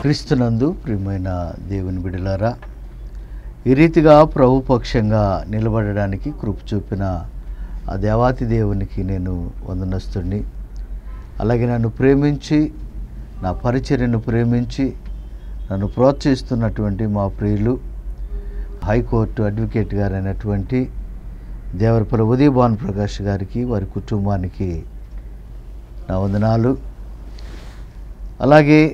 క్రీస్తునందు ప్రియమైన దేవుని బిడలారా ఈ రీతిగా ప్రభు పక్షంగా నిలబడడానికి కృప చూపిన ఆ దేవాతి దేవునికి నేను వందనస్తుడిని అలాగే నన్ను ప్రేమించి నా పరిచర్యను ప్రేమించి నన్ను ప్రోత్సహిస్తున్నటువంటి మా ప్రియులు హైకోర్టు అడ్వకేట్ గారైనటువంటి దేవరపల్లి ఉదయభాన్ ప్రకాష్ గారికి వారి కుటుంబానికి నా వందనాలు అలాగే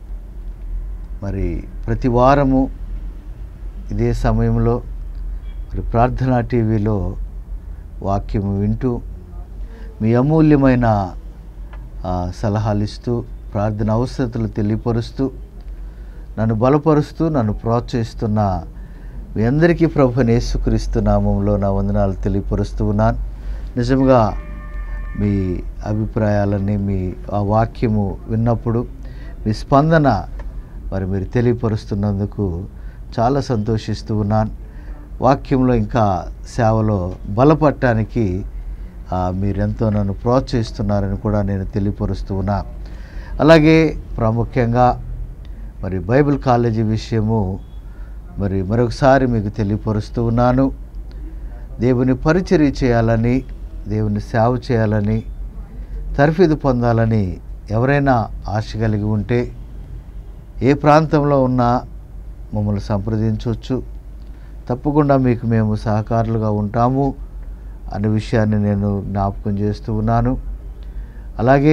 మరి ప్రతి వారము ఇదే సమయంలో మరి ప్రార్థనా టీవీలో వాక్యము వింటూ మీ అమూల్యమైన ఆ, సలహాలు ఇస్తూ ప్రార్థన అవసరతలు తెలియపరుస్తూ నన్ను బలపరుస్తూ నన్ను ప్రోత్సహిస్తున్న మీ అందరికీ ప్రభు యేసుక్రీస్తు నామంలో నా వందనాలు తెలియపరుస్తూ ఉన్నాను నిజంగా మీ అభిప్రాయాలని మీ ఆ వాక్యము విన్నప్పుడు మీ స్పందన మరి మీరు తెలియపరుస్తున్నందుకు చాలా సంతోషిస్తూ ఉన్నాను వాక్యంలో ఇంకా సేవలో బలపడటానికి ఆ, మీరెంతో నన్ను ప్రోత్సహిస్తున్నారని కూడా నేను తెలియపరుస్తూ ఉన్నా అలాగే ప్రాముఖ్యంగా మరి బైబిల్ కాలేజీ విషయము మరి మరొకసారి మీకు తెలియపరుస్తూ ఉన్నాను దేవుని పరిచర్య చేయాలని దేవుని సేవ చేయాలని తర్ఫీదు పొందాలని ఎవరైనా ఆశ కలిగి ఉంటే ఏ ప్రాంతంలో ఉన్నా మమ్మల్ని సంప్రదించవచ్చు తప్పకుండా మీకు మేము సహకారులుగా ఉంటాము అనే విషయాన్ని నేను జ్ఞాపకం చేస్తూ ఉన్నాను అలాగే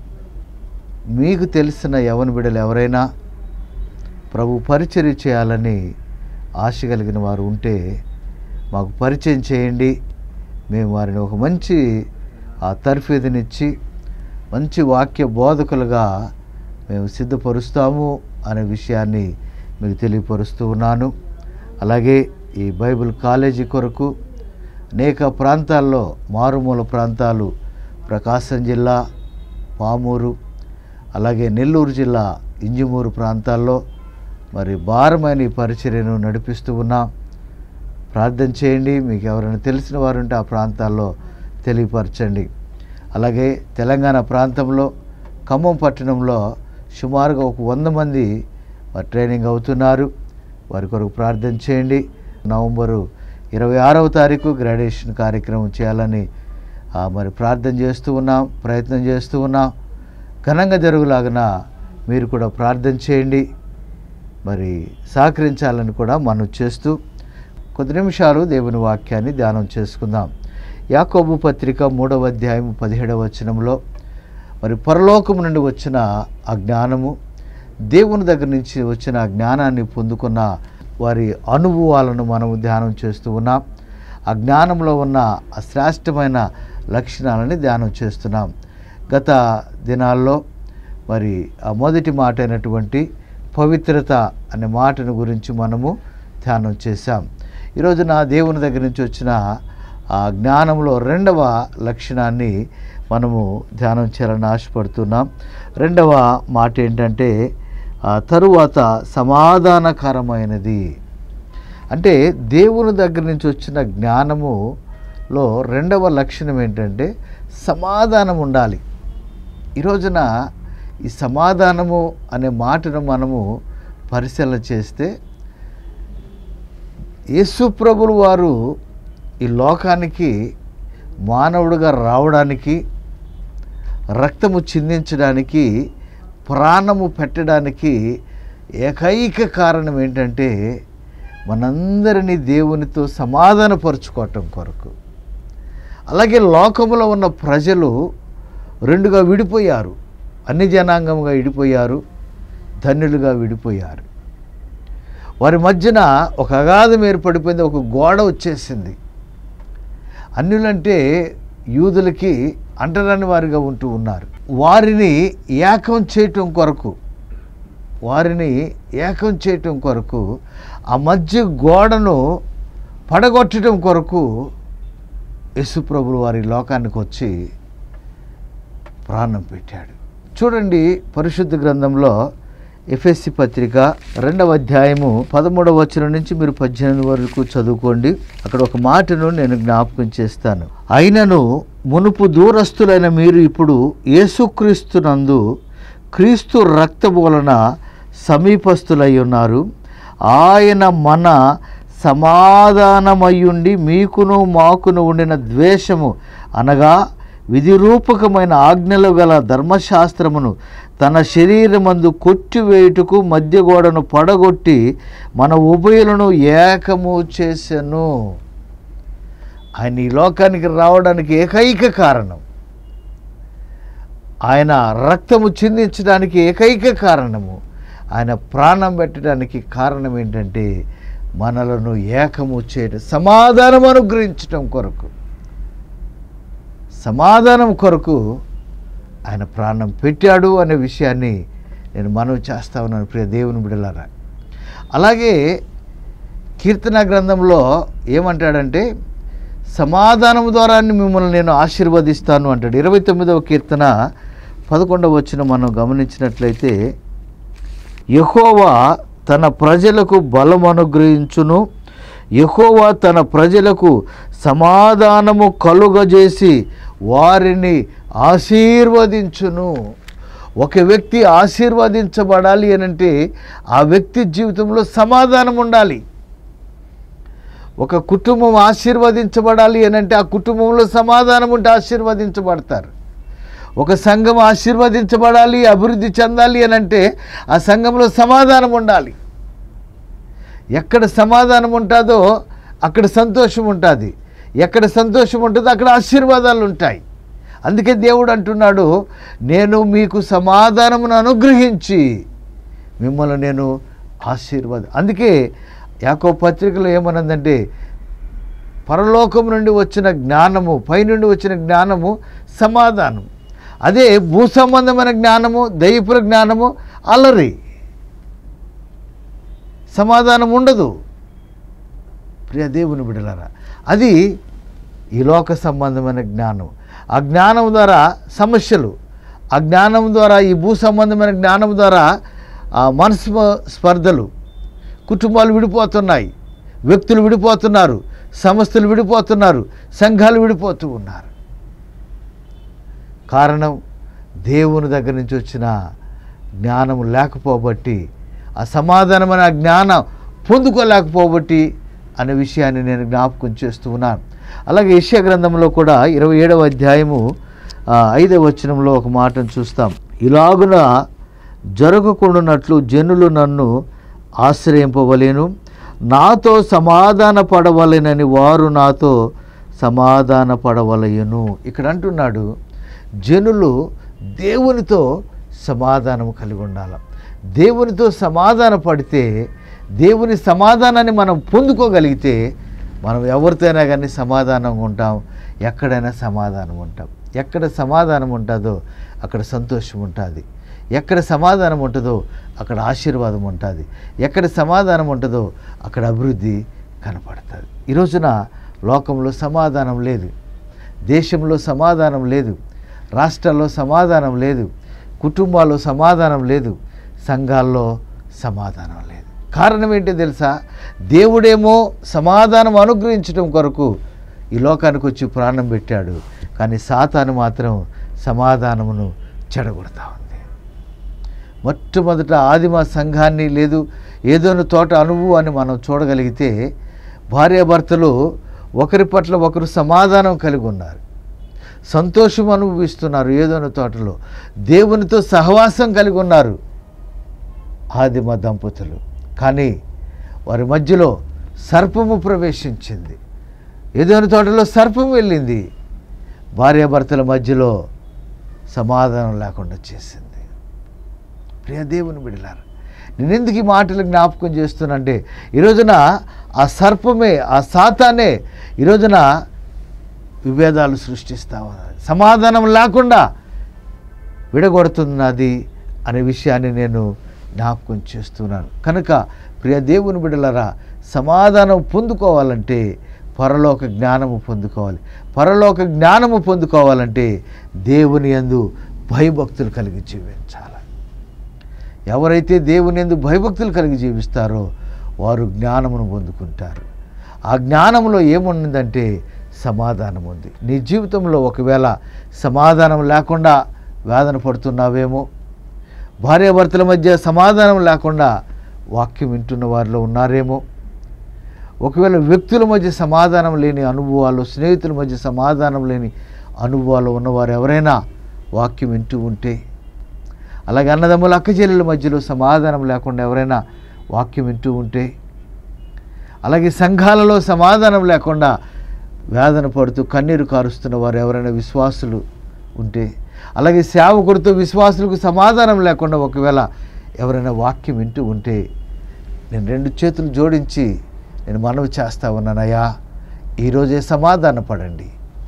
మీకు తెలిసిన యవన బిడ్డలు ఎవరైనా ప్రభు పరిచర్య చేయాలని ఆశ కలిగిన వారు ఉంటే మాకు పరిచయం చేయండి మేము వారిని ఒక మంచి ఆ తర్ఫీదునిచ్చి మంచి వాక్య బోధకులుగా మేము సిద్ధపరుస్తాము అనే విషయాన్ని మీకు తెలియపరుస్తూ ఉన్నాను అలాగే ఈ బైబిల్ కాలేజీ కొరకు అనేక ప్రాంతాల్లో మారుమూల ప్రాంతాలు ప్రకాశం జిల్లా పామూరు అలాగే నెల్లూరు జిల్లా ఇంజమూరు ప్రాంతాల్లో మరి భారమైన ఈ పరిచర్యను నడిపిస్తూ ఉన్నాం ప్రార్థన చేయండి మీకు ఎవరైనా తెలిసిన వారు ఉంటే ఆ ప్రాంతాల్లో తెలియపరచండి అలాగే తెలంగాణ ప్రాంతంలో ఖమ్మం పట్టణంలో సుమారుగా ఒక వంద మంది మరి ట్రైనింగ్ అవుతున్నారు వారి కొరకు ప్రార్థన చేయండి నవంబరు ఇరవై ఆరవ తారీఖు గ్రాడ్యుయేషన్ కార్యక్రమం చేయాలని ఆ, మరి ప్రార్థన చేస్తూ ఉన్నాం ప్రయత్నం చేస్తూ ఉన్నాం ఘనంగా జరుగులాగిన మీరు కూడా ప్రార్థన చేయండి మరి సహకరించాలని కూడా మనం చేస్తూ కొద్ది నిమిషాలు దేవుని వాక్యాన్ని ధ్యానం చేసుకుందాం యాకోబు పత్రిక మూడవ అధ్యాయం పదిహేడవ వచనంలో మరి పరలోకము నుండి వచ్చిన ఆ జ్ఞానము దేవుని దగ్గర నుంచి వచ్చిన ఆ జ్ఞానాన్ని పొందుకున్న వారి అనుభవాలను మనము ధ్యానం చేస్తూ ఉన్నాం ఆ జ్ఞానంలో ఉన్న ఆ శ్రేష్టమైన లక్షణాలని ధ్యానం చేస్తున్నాం గత దినాల్లో మరి ఆ మొదటి మాట అయినటువంటి పవిత్రత అనే మాటను గురించి మనము ధ్యానం చేశాం ఈరోజు నా దేవుని దగ్గర నుంచి వచ్చిన ఆ జ్ఞానంలో రెండవ లక్షణాన్ని మనము ధ్యానం చేయాలని ఆశపడుతున్నాం రెండవ మాట ఏంటంటే ఆ తరువాత సమాధానకరమైనది అంటే దేవుని దగ్గర నుంచి వచ్చిన జ్ఞానములో రెండవ లక్షణం ఏంటంటే సమాధానం ఉండాలి ఈ రోజున ఈ సమాధానము అనే మాటను మనము పరిశీలన చేస్తే యేసు ప్రభులు వారు ఈ లోకానికి మానవుడిగా రావడానికి రక్తము చిందించడానికి ప్రాణము పెట్టడానికి ఏకైక కారణం ఏంటంటే మనందరినీ దేవునితో సమాధానపరుచుకోవటం కొరకు అలాగే లోకములో ఉన్న ప్రజలు రెండుగా విడిపోయారు అన్ని జనాంగముగా విడిపోయారు ధన్యులుగా విడిపోయారు వారి మధ్యన ఒక అగాధం ఏర్పడిపోయింది ఒక గోడ వచ్చేసింది అన్యులంటే యూదులకి అంటరాని వారిగా ఉంటూ ఉన్నారు వారిని ఏకం చేయటం కొరకు వారిని ఏకం చేయటం కొరకు ఆ మధ్య గోడను పడగొట్టడం కొరకు యశుప్రభులు వారి లోకానికి వచ్చి ప్రాణం పెట్టాడు చూడండి పరిశుద్ధ గ్రంథంలో ఎఫ్ఎస్సి పత్రిక రెండవ అధ్యాయము పదమూడవ వచనం నుంచి మీరు పద్దెనిమిది వరకు చదువుకోండి అక్కడ ఒక మాటను నేను జ్ఞాపకం చేస్తాను అయినను మునుపు దూరస్తులైన మీరు ఇప్పుడు యేసుక్రీస్తునందు క్రీస్తు రక్తము వలన సమీపస్తులై ఉన్నారు ఆయన మన సమాధానమయ్యుండి మీకును మాకును ఉండిన ద్వేషము అనగా విధిరూపకమైన ఆజ్ఞలు గల ధర్మశాస్త్రమును తన శరీరమందు కొట్టివేయుటకు మధ్య గోడను పడగొట్టి మన ఉభయులను ఏకము చేసెను ఆయన ఈ లోకానికి రావడానికి ఏకైక కారణం ఆయన రక్తము చిందించడానికి ఏకైక కారణము ఆయన ప్రాణం పెట్టడానికి కారణం ఏంటంటే మనలను ఏకము చేయడం సమాధానం అనుగ్రహించటం కొరకు సమాధానం కొరకు ఆయన ప్రాణం పెట్టాడు అనే విషయాన్ని నేను మనవి చేస్తా ఉన్నాను ప్రియ దేవుని బిడలారా అలాగే కీర్తన గ్రంథంలో ఏమంటాడంటే సమాధానం ద్వారా మిమ్మల్ని నేను ఆశీర్వదిస్తాను అంటాడు ఇరవై తొమ్మిదవ కీర్తన పదకొండవ వచ్చిన మనం గమనించినట్లయితే యహోవా తన ప్రజలకు బలం అనుగ్రహించును యహోవా తన ప్రజలకు సమాధానము కలుగజేసి వారిని ఆశీర్వదించును ఒక వ్యక్తి ఆశీర్వదించబడాలి అని అంటే ఆ వ్యక్తి జీవితంలో సమాధానం ఉండాలి ఒక కుటుంబం ఆశీర్వదించబడాలి అని అంటే ఆ కుటుంబంలో సమాధానం ఉంటే ఆశీర్వదించబడతారు ఒక సంఘం ఆశీర్వదించబడాలి అభివృద్ధి చెందాలి అని అంటే ఆ సంఘంలో సమాధానం ఉండాలి ఎక్కడ సమాధానం ఉంటుందో అక్కడ సంతోషం ఉంటుంది ఎక్కడ సంతోషం ఉంటుందో అక్కడ ఆశీర్వాదాలు ఉంటాయి అందుకే దేవుడు అంటున్నాడు నేను మీకు సమాధానమును అనుగ్రహించి మిమ్మల్ని నేను ఆశీర్వాద అందుకే యాకో పత్రికలో ఏమన్నదంటే పరలోకం నుండి వచ్చిన జ్ఞానము పైనుండి వచ్చిన జ్ఞానము సమాధానం అదే భూ సంబంధమైన జ్ఞానము దైపుల జ్ఞానము అలరి సమాధానం ఉండదు ప్రియ దేవుని బిడలారా అది ఈ లోక సంబంధమైన జ్ఞానం ఆ జ్ఞానం ద్వారా సమస్యలు ఆ జ్ఞానం ద్వారా ఈ భూ సంబంధమైన జ్ఞానం ద్వారా ఆ మనసు స్పర్ధలు కుటుంబాలు విడిపోతున్నాయి వ్యక్తులు విడిపోతున్నారు సంస్థలు విడిపోతున్నారు సంఘాలు విడిపోతూ ఉన్నారు కారణం దేవుని దగ్గర నుంచి వచ్చిన జ్ఞానం లేకపోబట్టి ఆ సమాధానమైన ఆ జ్ఞానం పొందుకోలేకపోబట్టి అనే విషయాన్ని నేను జ్ఞాపకం చేస్తూ ఉన్నాను అలాగే యెషయా గ్రంథంలో కూడా ఇరవై ఏడవ అధ్యాయము ఆ, ఐదవ వచనంలో ఒక మాటను చూస్తాం ఇలాగున జరగకుండానట్లు జనులు నన్ను ఆశ్రయింపవలేను నాతో సమాధాన పడవలెనని వారు నాతో సమాధాన పడవలయను ఇక్కడ అంటున్నాడు జనులు దేవునితో సమాధానం కలిగి ఉండాలి దేవునితో సమాధాన పడితే దేవుని సమాధానాన్ని మనం పొందుకోగలిగితే మనం ఎవరితోనైనా కానీ సమాధానంగా ఉంటాం ఎక్కడైనా సమాధానం ఉంటాం ఎక్కడ సమాధానం ఉంటుందో అక్కడ సంతోషం ఉంటుంది ఎక్కడ సమాధానం ఉంటుందో అక్కడ ఆశీర్వాదం ఉంటుంది ఎక్కడ సమాధానం ఉంటుందో అక్కడ అభివృద్ధి కనపడుతుంది ఈ రోజున లోకంలో సమాధానం లేదు దేశంలో సమాధానం లేదు రాష్ట్రాల్లో సమాధానం లేదు కుటుంబాల్లో సమాధానం లేదు సంఘాల్లో సమాధానం లేదు కారణం ఏంటో తెలుసా దేవుడేమో సమాధానం అనుగ్రహించడం కొరకు ఈ లోకానికి వచ్చి ప్రాణం పెట్టాడు కానీ సాతాను మాత్రం సమాధానమును చెడగొడతా ఉంది మొట్టమొదట ఆదిమ సంఘాన్ని లేదు ఏదోని తోట అనువు అని మనం చూడగలిగితే భార్యాభర్తలు ఒకరి పట్ల ఒకరు సమాధానం కలిగి ఉన్నారు సంతోషం అనుభవిస్తున్నారు ఏదోని తోటలో దేవునితో సహవాసం కలిగి ఉన్నారు ఆదిమ దంపతులు కానీ వారి మధ్యలో సర్పము ప్రవేశించింది ఏదోని తోటలో సర్పం వెళ్ళింది భార్యాభర్తల మధ్యలో సమాధానం లేకుండా చేసింది ప్రియ దేవుని బిడలారు నేను ఎందుకు ఈ మాటలు జ్ఞాపకం చేస్తున్నానంటే ఈ రోజున ఆ సర్పమే ఆ సాతానే ఈ రోజున విభేదాలు సృష్టిస్తా ఉన్నది సమాధానం లేకుండా విడగొడుతున్నది అనే విషయాన్ని నేను జ్ఞాపకం చేస్తున్నాను కనుక ప్రియ దేవుని బిడలరా సమాధానం పొందుకోవాలంటే పరలోక జ్ఞానము పొందుకోవాలి పరలోక జ్ఞానము పొందుకోవాలంటే దేవుని యందు భయభక్తులు కలిగి జీవించాలి ఎవరైతే దేవుని యందు భయభక్తులు కలిగి జీవిస్తారో వారు జ్ఞానమును పొందుకుంటారు ఆ జ్ఞానంలో ఏముందంటే సమాధానం ఉంది నీ జీవితంలో ఒకవేళ సమాధానం లేకుండా వేదన పడుతున్నావేమో భార్యాభర్తల మధ్య సమాధానం లేకుండా వాక్యం వింటున్న వారిలో ఉన్నారేమో ఒకవేళ వ్యక్తుల మధ్య సమాధానం లేని అనుభవాలు స్నేహితుల మధ్య సమాధానం లేని అనుభవాలు ఉన్నవారు ఎవరైనా వాక్యం వింటూ ఉంటే అలాగే అన్నదమ్ముల అక్కచెల్లెల మధ్యలో సమాధానం లేకుండా ఎవరైనా వాక్యం వింటూ ఉంటే అలాగే సంఘాలలో సమాధానం లేకుండా వేదన పడుతూ కన్నీరు కారుస్తున్న వారు ఎవరైనా విశ్వాసులు ఉంటే అలాగే సేవకుడితో విశ్వాసులకు సమాధానం లేకుండా ఒకవేళ ఎవరైనా వాక్యం వింటూ ఉంటే నేను రెండు చేతులు జోడించి నేను మనవి చేస్తా ఉన్నానయ్యా ఈరోజే సమాధాన పడండి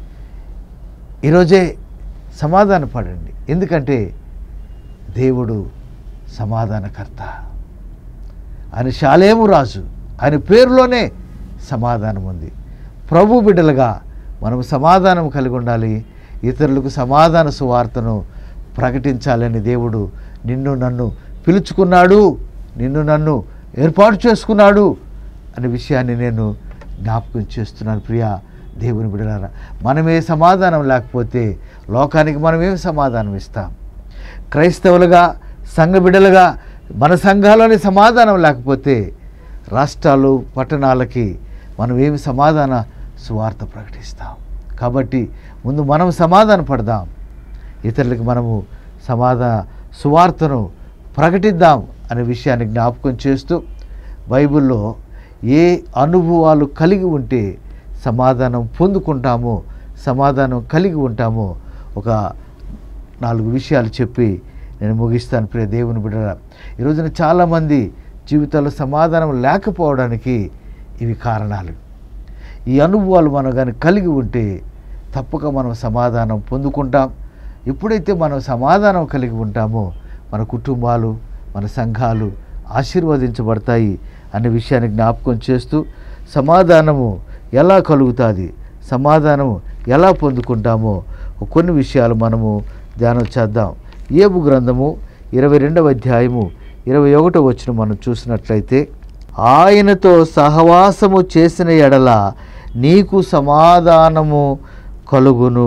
ఈరోజే సమాధాన పడండి ఎందుకంటే దేవుడు సమాధానకర్త ఆయన శాలేము రాజు ఆయన పేరులోనే సమాధానం ఉంది ప్రభు బిడ్డలుగా మనం సమాధానం కలిగి ఉండాలి ఇతరులకు సమాధాన సువార్తను ప్రకటించాలని దేవుడు నిన్ను నన్ను పిలుచుకున్నాడు నిన్ను నన్ను ఏర్పాటు చేసుకున్నాడు అనే విషయాన్ని నేను జ్ఞాపకం చేస్తున్నాను ప్రియా దేవుని బిడలారా మనమే సమాధానం లేకపోతే లోకానికి మనమేం సమాధానం ఇస్తాం క్రైస్తవులుగా సంఘ బిడ్డలుగా మన సంఘాల్లోని సమాధానం లేకపోతే రాష్ట్రాలు పట్టణాలకి మనం ఏమి సమాధాన సువార్త ప్రకటిస్తాం కాబట్టి ముందు మనం సమాధాన పడదాం ఇతరులకు మనము సమాధాన సువార్తను ప్రకటిద్దాం అనే విషయాన్ని జ్ఞాపకం చేస్తూ బైబిల్లో ఏ అనుభవాలు కలిగి ఉంటే సమాధానం పొందుకుంటామో సమాధానం కలిగి ఉంటామో ఒక నాలుగు విషయాలు చెప్పి నేను ముగిస్తాను ప్రియ దేవుని బిడ్డ ఈ రోజున చాలామంది జీవితాల్లో సమాధానం లేకపోవడానికి ఇవి కారణాలు ఈ అనుభవాలు మనం కానీ కలిగి ఉంటే తప్పక మనం సమాధానం పొందుకుంటాం ఎప్పుడైతే మనం సమాధానం కలిగి ఉంటామో మన కుటుంబాలు మన సంఘాలు ఆశీర్వదించబడతాయి అనే విషయాన్ని జ్ఞాపకం చేస్తూ సమాధానము ఎలా కలుగుతుంది సమాధానము ఎలా పొందుకుంటామో కొన్ని విషయాలు మనము ధ్యానం చేద్దాం ఏబు గ్రంథము ఇరవై రెండవ అధ్యాయము ఇరవై ఒకటో వచ్చిన మనం చూసినట్లయితే ఆయనతో సహవాసము చేసిన ఎడల నీకు సమాధానము కలుగును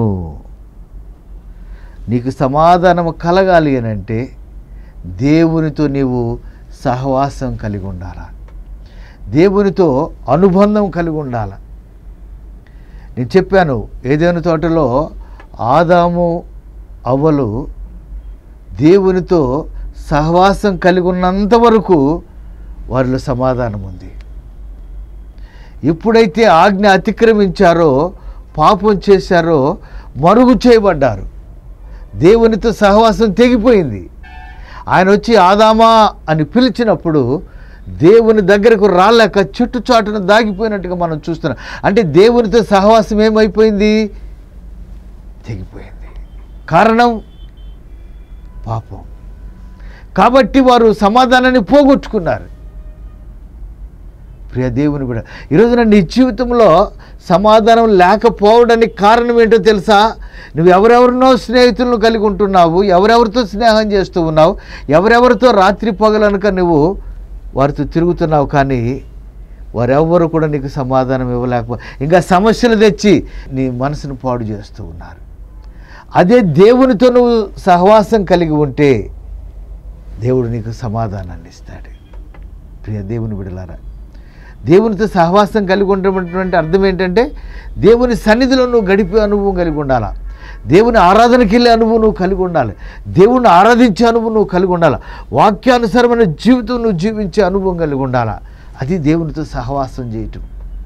నీకు సమాధానము కలగాలి అని అంటే దేవునితో నీవు సహవాసం కలిగి ఉండాలా దేవునితో అనుబంధం కలిగి ఉండాల నేను చెప్పాను ఏదైనా తోటలో ఆదాము అవ్వలు దేవునితో సహవాసం కలిగి ఉన్నంత వరకు వారిలో సమాధానం ఉంది ఎప్పుడైతే ఆజ్ఞ అతిక్రమించారో పాపం చేశారో మరుగు చేయబడ్డారు దేవునితో సహవాసం తెగిపోయింది ఆయన వచ్చి ఆదామా అని పిలిచినప్పుడు దేవుని దగ్గరకు రాలేక చుట్టుచాటున దాగిపోయినట్టుగా మనం చూస్తున్నాం అంటే దేవునితో సహవాసం ఏమైపోయింది తెగిపోయింది కారణం పాపం కాబట్టి వారు సమాధానాన్ని పోగొట్టుకున్నారు ప్రియ దేవుని కూడా ఈరోజున నీ జీవితంలో సమాధానం లేకపోవడానికి కారణం ఏంటో తెలుసా నువ్వు ఎవరెవరినో స్నేహితులను కలిగి ఉంటున్నావు ఎవరెవరితో స్నేహం చేస్తూ ఉన్నావు ఎవరెవరితో రాత్రి పగలనుక నువ్వు వారితో తిరుగుతున్నావు కానీ వారెవ్వరు కూడా నీకు సమాధానం ఇవ్వలేకపో ఇంకా సమస్యలు తెచ్చి నీ మనసును పాడు చేస్తూ ఉన్నారు అదే దేవునితో నువ్వు సహవాసం కలిగి ఉంటే దేవుడు నీకు సమాధానాన్ని ఇస్తాడు ప్రియ దేవుని బిడలారా దేవునితో సహవాసం కలిగి ఉండటువంటి అర్థం ఏంటంటే దేవుని సన్నిధిలో నువ్వు గడిపే అనుభవం కలిగి ఉండాలా దేవుని ఆరాధనకి వెళ్ళే అనుభవం నువ్వు కలిగి ఉండాలి దేవుని ఆరాధించే అనుభవం నువ్వు కలిగి ఉండాలి వాక్యానుసారమైన జీవితం నువ్వు జీవించే అనుభవం కలిగి ఉండాలా అది దేవునితో సహవాసం చేయటం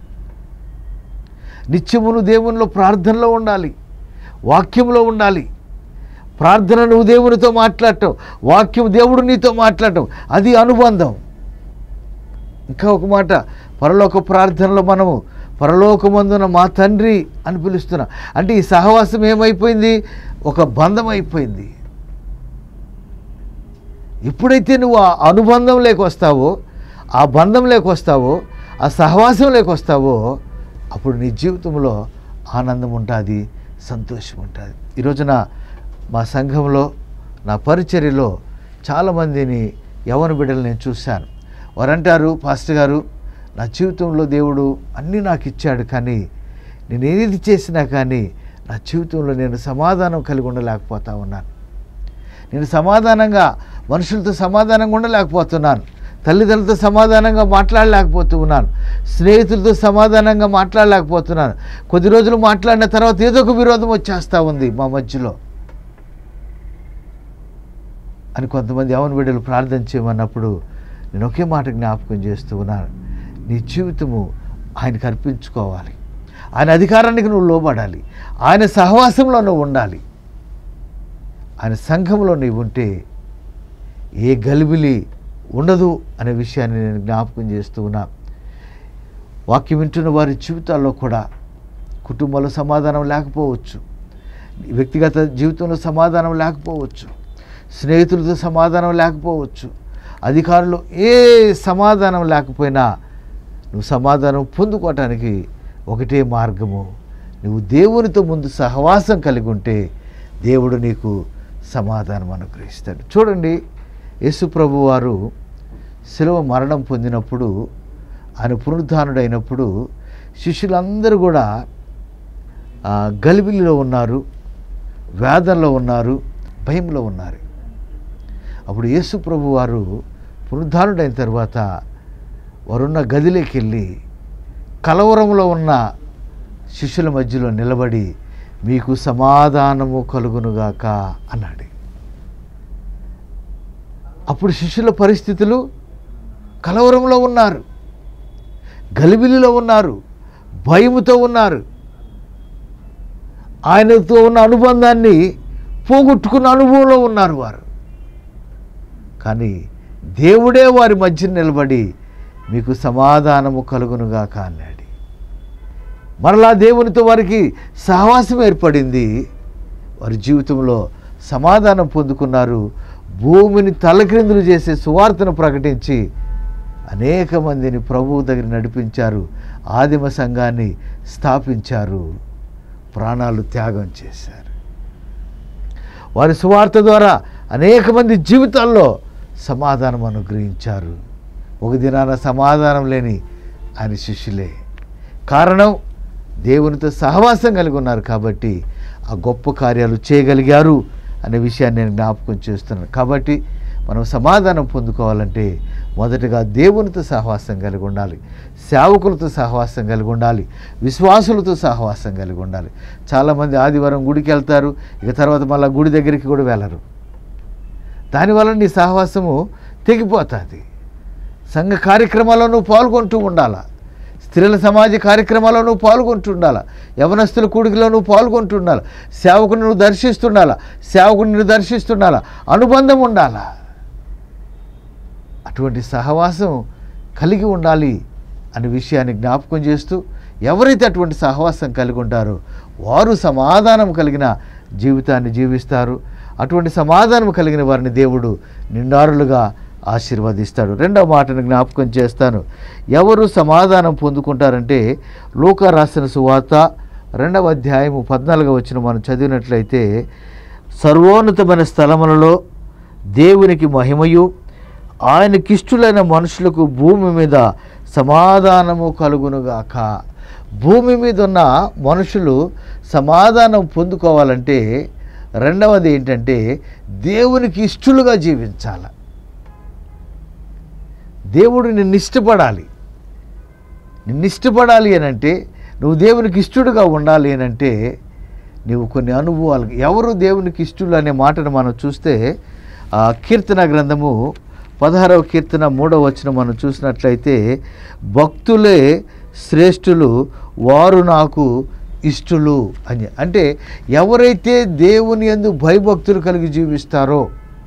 నిత్యము నువ్వు దేవునిలో ప్రార్థనలో ఉండాలి వాక్యంలో ఉండాలి ప్రార్థన నువ్వు దేవునితో మాట్లాడటం వాక్యం దేవుడు నీతో మాట్లాడటం అది అనుబంధం ఇంకా ఒక మాట పరలోక ప్రార్థనలో మనము పరలోకమందున మా తండ్రి అని పిలుస్తున్నాం అంటే ఈ సహవాసం ఏమైపోయింది ఒక బంధం అయిపోయింది ఎప్పుడైతే నువ్వు ఆ అనుబంధం లేకొస్తావో ఆ బంధం లేకొస్తావో ఆ సహవాసం లేకొస్తావో అప్పుడు నీ జీవితంలో ఆనందం ఉంటుంది సంతోషం ఉంటుంది ఈ రోజున మా సంఘంలో నా పరిచర్యలో చాలామందిని యవన బిడ్డలు నేను చూశాను వారు అంటారు పాస్టర్ గారు నా జీవితంలో దేవుడు అన్నీ నాకు ఇచ్చాడు కానీ నేను ఏది చేసినా కానీ నా జీవితంలో నేను సమాధానం కలిగి ఉండలేకపోతా ఉన్నాను నేను సమాధానంగా మనుషులతో సమాధానంగా ఉండలేకపోతున్నాను తల్లిదండ్రులతో సమాధానంగా మాట్లాడలేకపోతూ ఉన్నాను స్నేహితులతో సమాధానంగా మాట్లాడలేకపోతున్నాను కొద్ది రోజులు మాట్లాడిన తర్వాత ఏదో ఒక విరోధం వచ్చేస్తూ ఉంది మా మధ్యలో అని కొంతమంది యవన బిడ్డలు ప్రార్థన చేయమన్నప్పుడు నేను ఒకే మాట జ్ఞాపకం చేస్తూ ఉన్నాను నీ జీవితము ఆయనకు అర్పించుకోవాలి ఆయన అధికారానికి నువ్వు లోబడాలి ఆయన సహవాసంలో నువ్వు ఉండాలి ఆయన సంఘంలో నీవు ఉంటే ఏ గలిబిలి ఉండదు అనే విషయాన్ని నేను జ్ఞాపకం చేస్తూ ఉన్నా వాక్యం వింటున్న వారి జీవితాల్లో కూడా కుటుంబంలో సమాధానం లేకపోవచ్చు వ్యక్తిగత జీవితంలో సమాధానం లేకపోవచ్చు స్నేహితులతో సమాధానం లేకపోవచ్చు అధికారులు ఏ సమాధానం లేకపోయినా నువ్వు సమాధానం పొందుకోవటానికి ఒకటే మార్గము నువ్వు దేవునితో ముందు సహవాసం కలిగి ఉంటే దేవుడు నీకు సమాధానం అనుగ్రహిస్తాడు చూడండి యేసుప్రభు వారు శిలువ మరణం పొందినప్పుడు ఆయన పునరుద్ధానుడైనప్పుడు శిష్యులందరూ కూడా ఆ, గలిబిలిలో ఉన్నారు వేదంలో ఉన్నారు భయంలో ఉన్నారు అప్పుడు యేసు ప్రభు వారు పునరుద్ధానుడైన తర్వాత వారున్న గదిలోకి వెళ్ళి కలవరంలో ఉన్న శిష్యుల మధ్యలో నిలబడి మీకు సమాధానము కలుగునుగాక అన్నాడు అప్పుడు శిష్యుల పరిస్థితులు కలవరంలో ఉన్నారు గలిబిలిలో ఉన్నారు భయముతో ఉన్నారు ఆయనతో ఉన్న అనుబంధాన్ని పోగొట్టుకున్న అనుభవంలో ఉన్నారు వారు కానీ దేవుడే వారి మధ్య నిలబడి మీకు సమాధానము కలుగునుగాక అన్నాడు మరలా దేవునితో వారికి సహవాసం ఏర్పడింది వారి జీవితంలో సమాధానం పొందుకున్నారు భూమిని తలక్రిందులు చేసే సువార్తను ప్రకటించి అనేక మందిని ప్రభువు దగ్గర నడిపించారు ఆదిమ సంఘాన్ని స్థాపించారు ప్రాణాలు త్యాగం చేశారు వారి సువార్త ద్వారా అనేక మంది జీవితాల్లో సమాధానం అనుగ్రహించారు ఒక దినాన సమాధానం లేని ఆయన శిష్యులే కారణం దేవునితో సహవాసం కలిగి ఉన్నారు కాబట్టి ఆ గొప్ప కార్యాలు చేయగలిగారు అనే విషయాన్ని నేను జ్ఞాపకం చేస్తున్నాను కాబట్టి మనం సమాధానం పొందుకోవాలంటే మొదటగా దేవునితో సహవాసం కలిగి ఉండాలి సేవకులతో సహవాసం కలిగి ఉండాలి విశ్వాసులతో సహవాసం కలిగి ఉండాలి చాలామంది ఆదివారం గుడికి వెళ్తారు ఇక తర్వాత మళ్ళీ గుడి దగ్గరికి కూడా వెళ్ళరు దానివల్ల నీ సహవాసము తెగిపోతుంది సంఘ కార్యక్రమాల్లో నువ్వు పాల్గొంటూ ఉండాలా స్త్రీల సమాజ కార్యక్రమాల్లో నువ్వు పాల్గొంటూ ఉండాలా యవనస్తుల కూడికలో నువ్వు పాల్గొంటూ ఉండాలా సేవకుని నువ్వు దర్శిస్తుండాలా సేవకుని నువ్వు దర్శిస్తుండాలా అనుబంధం ఉండాలా అటువంటి సహవాసం కలిగి ఉండాలి అనే విషయాన్ని జ్ఞాపకం చేస్తూ ఎవరైతే అటువంటి సహవాసం కలిగి ఉంటారో వారు సమాధానం కలిగిన జీవితాన్ని జీవిస్తారు అటువంటి సమాధానం కలిగిన వారిని దేవుడు నిండారులుగా ఆశీర్వదిస్తాడు రెండవ మాటను జ్ఞాపకం చేస్తాను ఎవరు సమాధానం పొందుకుంటారంటే లోక రాసిన సువార్త రెండవ అధ్యాయము పద్నాలుగవ వచ్చిన మనం చదివినట్లయితే సర్వోన్నతమైన స్థలములలో దేవునికి మహిమయు ఆయనకిష్టులైన మనుషులకు భూమి మీద సమాధానము కలుగునుగాక భూమి మీద ఉన్న మనుషులు సమాధానం పొందుకోవాలంటే రెండవది ఏంటంటే దేవునికి ఇష్టలుగా జీవించాల దేవుడు నిన్ను ఇష్టపడాలి నిన్ను ఇష్టపడాలి అని అంటే నువ్వు దేవునికి ఇష్టడుగా ఉండాలి అని అంటే నీవు కొన్ని అనుభవాలు ఎవరు దేవునికి ఇష్టలు అనే మాటను మనం చూస్తే ఆ కీర్తన గ్రంథము పదహారవ కీర్తన మూడవ వచనం మనం చూసినట్లయితే భక్తులే శ్రేష్ఠులు వారు నాకు ఇష్టలు అని అంటే ఎవరైతే దేవుని యందు భయభక్తులు కలిగి జీవిస్తారో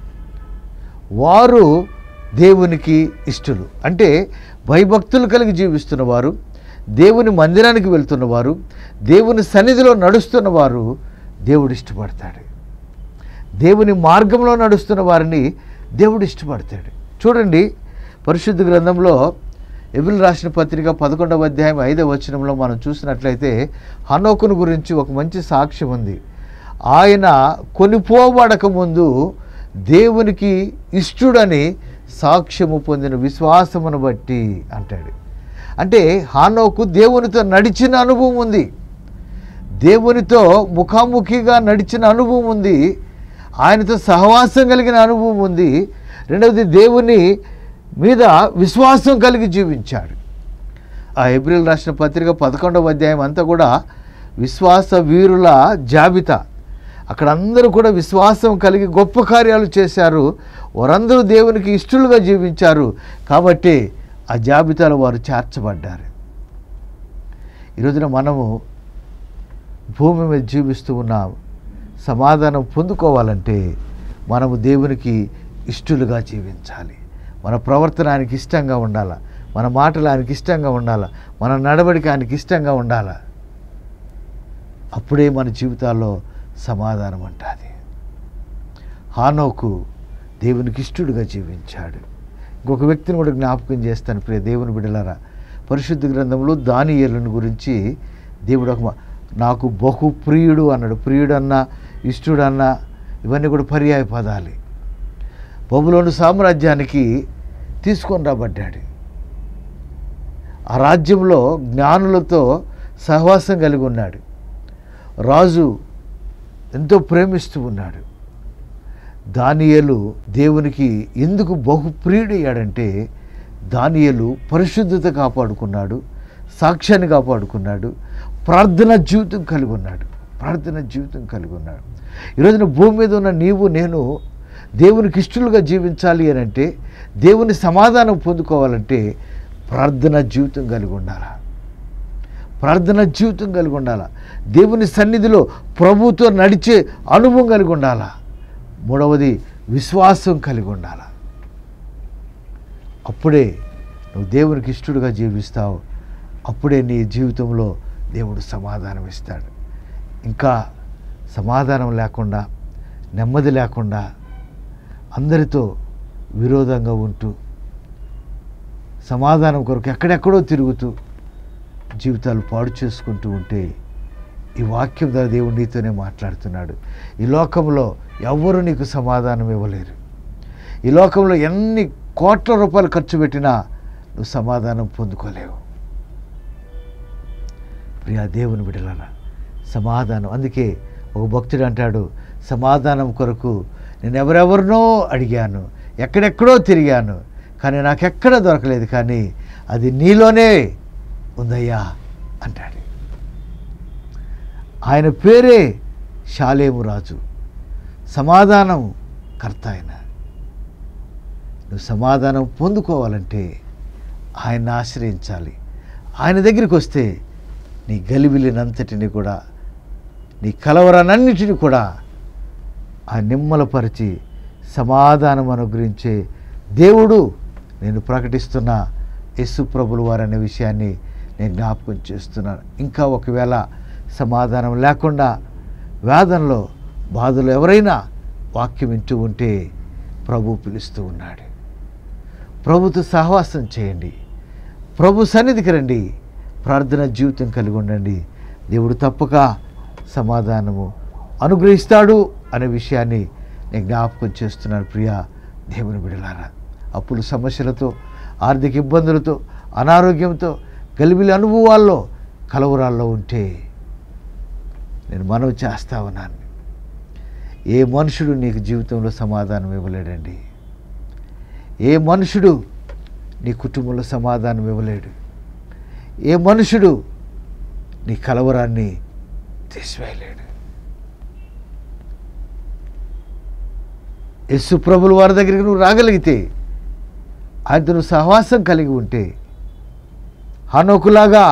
వారు దేవునికి ఇష్టలు అంటే భయభక్తులు కలిగి జీవిస్తున్నవారు దేవుని మందిరానికి వెళ్తున్నవారు దేవుని సన్నిధిలో నడుస్తున్నవారు దేవుడు ఇష్టపడతాడు దేవుని మార్గంలో నడుస్తున్న వారిని దేవుడు ఇష్టపడతాడు చూడండి పరిశుద్ధ గ్రంథంలో ఎబిల్ రాసిన పత్రిక పదకొండవ అధ్యాయం ఐదవ వచనంలో మనం చూసినట్లయితే హనోకును గురించి ఒక మంచి సాక్ష్యం ఉంది ఆయన కొనిపోబడక ముందు దేవునికి ఇష్టుడని సాక్ష్యము పొందిన విశ్వాసమును బట్టి అంటాడు అంటే హానోకు దేవునితో నడిచిన అనుభవం ఉంది దేవునితో ముఖాముఖిగా నడిచిన అనుభవం ఉంది ఆయనతో సహవాసం కలిగిన అనుభవం ఉంది రెండవది దేవుని మీద విశ్వాసం కలిగి జీవించాడు ఆ ఏప్రిల్ రాసిన పత్రిక పదకొండవ అధ్యాయం అంతా కూడా విశ్వాస వీరుల జాబితా అక్కడ అందరూ కూడా విశ్వాసం కలిగి గొప్ప కార్యాలు చేశారు వారందరూ దేవునికి ఇష్టలుగా జీవించారు కాబట్టి ఆ జాబితాలో వారు చేర్చబడ్డారు ఈరోజున మనము భూమి మీద జీవిస్తూ ఉన్నాం సమాధానం పొందుకోవాలంటే మనము దేవునికి ఇష్టలుగా జీవించాలి మన ప్రవర్తన ఆయనకి ఇష్టంగా ఉండాలా మన మాటలు ఆయనకి ఇష్టంగా ఉండాలా మన నడవడిక ఆయనకి ఇష్టంగా ఉండాలా అప్పుడే మన జీవితాల్లో సమాధానం ఉంటుంది హానోకు దేవునికి ఇష్టడుగా జీవించాడు ఇంకొక వ్యక్తిని కూడా జ్ఞాపకం చేస్తాను ప్రియ దేవుని బిడలారా పరిశుద్ధ గ్రంథంలో దానియేలుని గురించి దేవుడు ఒక మా- నాకు బహు ప్రియుడు అన్నాడు ప్రియుడు అన్న ఇష్టుడు అన్న ఇవన్నీ కూడా పర్యాయ పదాలే బబులోను సామ్రాజ్యానికి తీసుకొని రాబడ్డాడు ఆ రాజ్యంలో జ్ఞానులతో సహవాసం కలిగి ఉన్నాడు రాజు ఎంతో ప్రేమిస్తూ ఉన్నాడు దానియేలు దేవునికి ఎందుకు బహు ప్రియుడయ్యాడంటే దానియేలు పరిశుద్ధత కాపాడుకున్నాడు సాక్ష్యాన్ని కాపాడుకున్నాడు ప్రార్థన జీవితం కలిగి ఉన్నాడు ప్రార్థన జీవితం కలిగి ఉన్నాడు ఈరోజున భూమి మీద ఉన్న నీవు నేను దేవునికి ఇష్టలుగా జీవించాలి అని అంటే దేవుని సమాధానం పొందుకోవాలంటే ప్రార్థన జీవితం కలిగి ఉండాలా ప్రార్థన జీవితం కలిగి ఉండాలా దేవుని సన్నిధిలో ప్రభుతో నడిచే అనుభవం కలిగి ఉండాలా మూడవది విశ్వాసం కలిగి ఉండాలా అప్పుడే నువ్వు దేవునికి ఇష్టడుగా జీవిస్తావు అప్పుడే నీ జీవితంలో దేవుడు సమాధానం ఇస్తాడు ఇంకా సమాధానం లేకుండా నెమ్మది లేకుండా అందరితో విరోధంగా ఉంటూ సమాధానం కొరకు ఎక్కడెక్కడో తిరుగుతూ జీవితాలు పాడు చేసుకుంటూ ఉంటే ఈ వాక్యం ద్వారా దేవుడు నీతోనే మాట్లాడుతున్నాడు ఈ లోకంలో ఎవ్వరూ నీకు సమాధానం ఇవ్వలేరు ఈ లోకంలో ఎన్ని కోట్ల రూపాయలు ఖర్చు పెట్టినా నువ్వు సమాధానం పొందుకోలేవు ప్రియా దేవుని బిడలరా సమాధానం అందుకే ఒక భక్తుడు అంటాడు సమాధానం కొరకు నేను ఎవరెవరినో అడిగాను ఎక్కడెక్కడో తిరిగాను కానీ నాకెక్కడ దొరకలేదు కానీ అది నీలోనే ఉందయ్యా అంటాడు ఆయన పేరే షాలేము రాజు సమాధానం కర్త ఆయన నువ్వు సమాధానం పొందుకోవాలంటే ఆయన్ని ఆశ్రయించాలి ఆయన దగ్గరికి వస్తే నీ గలిబిలినంతటిని కూడా నీ కలవరానన్నిటిని కూడా ఆ నిమ్మలపరిచి సమాధానం అనుగ్రహించే దేవుడు నేను ప్రకటిస్తున్న యేసు ప్రభులు వారు అనే విషయాన్ని నేను జ్ఞాపకం చేస్తున్నాను ఇంకా ఒకవేళ సమాధానం లేకుండా వేదనలో బాధలు ఎవరైనా వాక్యం వింటూ ఉంటే ప్రభు పిలుస్తూ ఉన్నాడు ప్రభుతో సహవాసం చేయండి ప్రభు సన్నిధికి రండి ప్రార్థన జీవితం కలిగి ఉండండి దేవుడు తప్పక సమాధానము అనుగ్రహిస్తాడు అనే విషయాన్ని నేను జ్ఞాపకం చేస్తున్నాను ప్రియా దేవుని బిడలారా అప్పులు సమస్యలతో ఆర్థిక ఇబ్బందులతో అనారోగ్యంతో గలిబిలి అనుభవాల్లో కలవరాల్లో ఉంటే నేను మనవి చేస్తా ఉన్నాను ఏ మనుషుడు నీకు జీవితంలో సమాధానం ఇవ్వలేడండి ఏ మనుషుడు నీ కుటుంబంలో సమాధానం ఇవ్వలేడు ఏ మనుషుడు నీ కలవరాన్ని తీసివేయలేడు యస్సు ప్రభులు వారి దగ్గరికి నువ్వు రాగలిగితే ఆయనతో నువ్వు సహవాసం కలిగి ఉంటే హనోకులాగా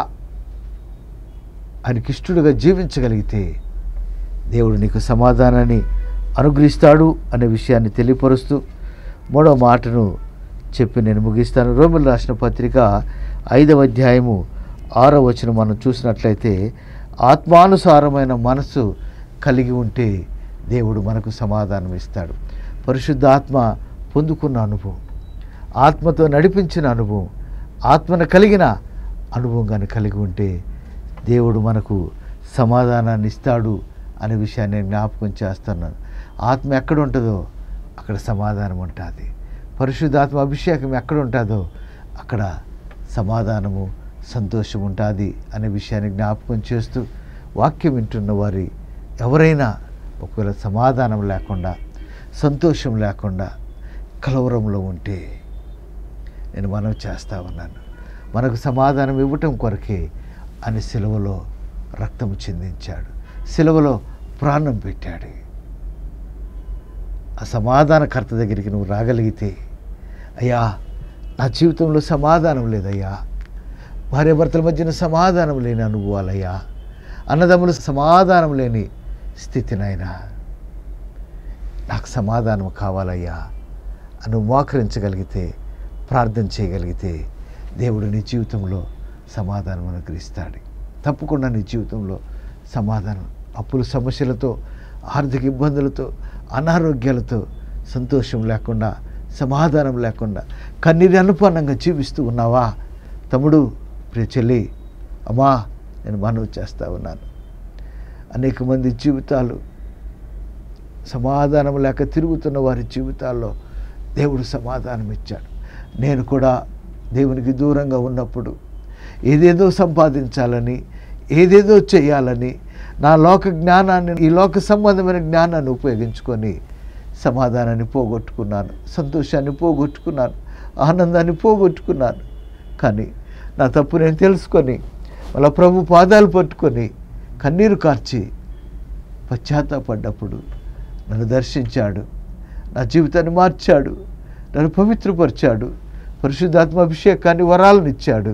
ఆయనకి ఇష్టడుగా జీవించగలిగితే దేవుడు నీకు సమాధానాన్ని అనుగ్రహిస్తాడు అనే విషయాన్ని తెలియపరుస్తూ మూడో మాటను చెప్పి నేను ముగిస్తాను రోమిల్ రాసిన పత్రిక ఐదవ అధ్యాయము ఆరో వచనం మనం చూసినట్లయితే ఆత్మానుసారమైన మనస్సు కలిగి ఉంటే దేవుడు మనకు సమాధానం ఇస్తాడు పరిశుద్ధ ఆత్మ పొందుకున్న అనుభవం ఆత్మతో నడిపించిన అనుభవం ఆత్మను కలిగిన అనుభవం కానీ కలిగి ఉంటే దేవుడు మనకు సమాధానాన్ని ఇస్తాడు అనే విషయాన్ని నేను జ్ఞాపకం చేస్తున్నాను ఆత్మ ఎక్కడ ఉంటుందో అక్కడ సమాధానం ఉంటుంది పరిశుద్ధాత్మ అభిషేకం ఎక్కడ ఉంటుందో అక్కడ సమాధానము సంతోషం ఉంటుంది అనే విషయాన్ని జ్ఞాపకం చేస్తూ వాక్యం వింటున్న వారి ఎవరైనా ఒకవేళ సమాధానం లేకుండా సంతోషం లేకుండా కలవరంలో ఉంటే నేను మనవి చేస్తా ఉన్నాను మనకు సమాధానం ఇవ్వటం కొరకే అని సిలువలో రక్తము చిందించాడు సిలువలో ప్రాణం పెట్టాడు ఆ సమాధానకర్త దగ్గరికి నువ్వు రాగలిగితే అయ్యా నా జీవితంలో సమాధానం లేదయ్యా భార్యాభర్తల మధ్యన సమాధానం లేని అనుభవాలయ్యా అన్నదమ్ములు సమాధానం లేని స్థితినైనా నాకు సమాధానం కావాలయ్యా అని మోకరించగలిగితే ప్రార్థన చేయగలిగితే దేవుడు నీ జీవితంలో సమాధానం అనుగ్రహిస్తాడు తప్పకుండా నీ జీవితంలో సమాధానం అప్పుల సమస్యలతో ఆర్థిక ఇబ్బందులతో అనారోగ్యాలతో సంతోషం లేకుండా సమాధానం లేకుండా కన్నీరు అనుపన్నంగా జీవిస్తూ ఉన్నావా తమ్ముడు ప్రియ చెల్లి అమ్మా నేను మనవి చేస్తూ ఉన్నాను అనేక మంది జీవితాలు సమాధానం లేక తిరుగుతున్న వారి జీవితాల్లో దేవుడు సమాధానం ఇచ్చాడు నేను కూడా దేవునికి దూరంగా ఉన్నప్పుడు ఏదేదో సంపాదించాలని ఏదేదో చేయాలని నా లోక జ్ఞానాన్ని ఈ లోక సంబంధమైన జ్ఞానాన్ని ఉపయోగించుకొని సమాధానాన్ని పోగొట్టుకున్నాను సంతోషాన్ని పోగొట్టుకున్నాను ఆనందాన్ని పోగొట్టుకున్నాను కానీ నా తప్పు నేను తెలుసుకొని వాళ్ళ ప్రభు పాదాలు పట్టుకొని కన్నీరు కార్చి పశ్చాత్తాపడ్డప్పుడు నన్ను దర్శించాడు నా జీవితాన్ని మార్చాడు నన్ను పవిత్రపరిచాడు పరిశుద్ధాత్మ అభిషేకాన్ని వరాలను ఇచ్చాడు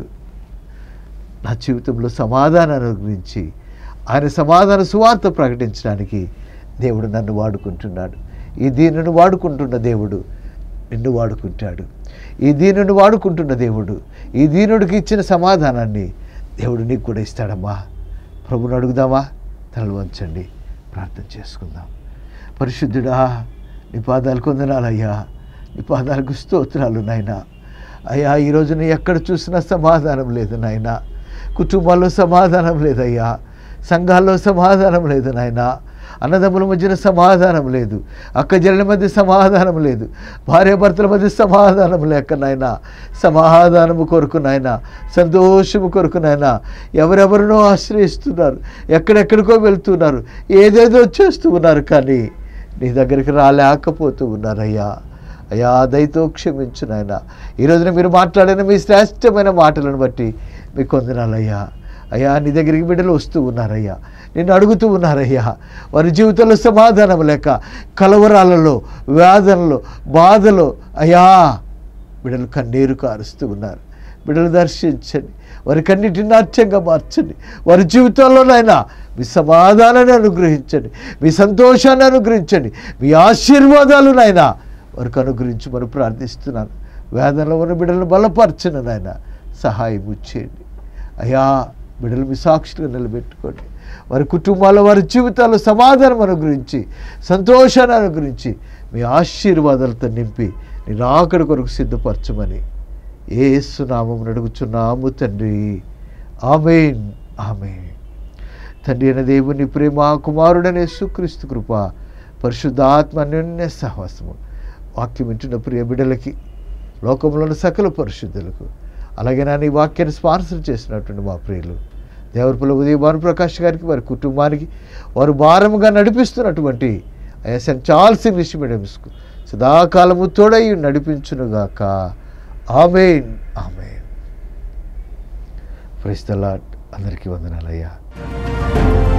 నా జీవితంలో సమాధానాన్ని గురించి ఆయన సమాధాన సువార్త ప్రకటించడానికి దేవుడు నన్ను వాడుకుంటున్నాడు ఈ దీనును వాడుకుంటున్న దేవుడు నిన్ను వాడుకుంటాడు ఈ దీనుని వాడుకుంటున్న దేవుడు ఈ దీనుడికి ఇచ్చిన సమాధానాన్ని దేవుడు నీకు కూడా ఇస్తాడమ్మా ప్రభుని అడుగుదామా తలలు వంచండి ప్రార్థన చేసుకుందాం పరిశుద్ధుడా నీ పాదాలు కొందనాలయ్యా నీ పాదాలకు స్తోత్రాలు నాయనా అయ్యా ఈ రోజున ఎక్కడ చూసినా సమాధానం లేదు నాయనా కుటుంబాల్లో సమాధానం లేదయ్యా సంఘాల్లో సమాధానం లేదు నాయనా అన్నదమ్ముల మధ్యన సమాధానం లేదు అక్క చెల్లెల మధ్య సమాధానం లేదు భార్యాభర్తల మధ్య సమాధానం లేక నాయన సమాధానము కొరకు నాయన సంతోషము కొరకు నాయన ఎవరెవరినో ఆశ్రయిస్తున్నారు ఎక్కడెక్కడికో వెళ్తున్నారు ఏదేదో చేస్తూ ఉన్నారు కానీ నీ దగ్గరికి రాలేకపోతూ ఉన్నారయ్యా అయ్యా దయతో క్షమించు నాయన ఈ రోజున మీరు మాట్లాడిన మీ శ్రేష్టమైన మాటలను బట్టి మీకు వందనాలయ్యా అయ్యా నీ దగ్గరికి బిడ్డలు వస్తూ ఉన్నారయ్యా నిన్ను అడుగుతూ ఉన్నారయ్యా వారి జీవితంలో సమాధానం లేక కలవరాలలో వేదనలో బాధలో అయ్యా బిడ్డలు కన్నీరు కారుస్తూ ఉన్నారు బిడ్డలు దర్శించండి వారి కన్నిటిని నాట్యంగా మార్చండి వారి జీవితాల్లోనైనా మీ సమాధానాన్ని అనుగ్రహించండి మీ సంతోషాన్ని అనుగ్రహించండి మీ ఆశీర్వాదాలు నాయనా వారికి అనుగ్రహించి మనం ప్రార్థిస్తున్నాను వేదనలో ఉన్న బిడ్డలను బలపరచను నాయన సహాయం చేయండి అయ్యా బిడ్డలు మీ సాక్షులుగా నిలబెట్టుకోండి వారి కుటుంబాల్లో వారి జీవితాల్లో సమాధానం అనుగ్రహించి సంతోషాన్ని అనుగ్రహించి మీ ఆశీర్వాదాలతో నింపి నేను ఆకడి కొరకు సిద్ధపరచమని ఏసునామం అడుగుచున్నాము తండ్రి ఆమెన్ ఆమెన్ తండ్రి అయిన దేవుని ప్రేమ కుమారుడనే సుక్రీస్తు కృప పరిశుద్ధాత్మ నిన్నే సహవాసము వాక్యం వింటున్న ప్రియ బిడ్డలకి లోకంలోని సకల పరిశుద్ధులకు అలాగే నా నీ వాక్యాన్ని స్పాన్సర్ చేసినటువంటి మా ప్రియులు దేవరపల్లి ఉదయ భానుప్రకాష్ గారికి వారి కుటుంబానికి వారు భారముగా నడిపిస్తున్నటువంటి అయ్యా సెంట్ చార్ల్స్ ఇంగ్లీష్ మీడియంస్కు సదాకాలము తోడై నడిపించునుగాక ఆమెన్ ఆమెన్ ప్రైస్తలాట్ అందరికీ వందనాలయ్యా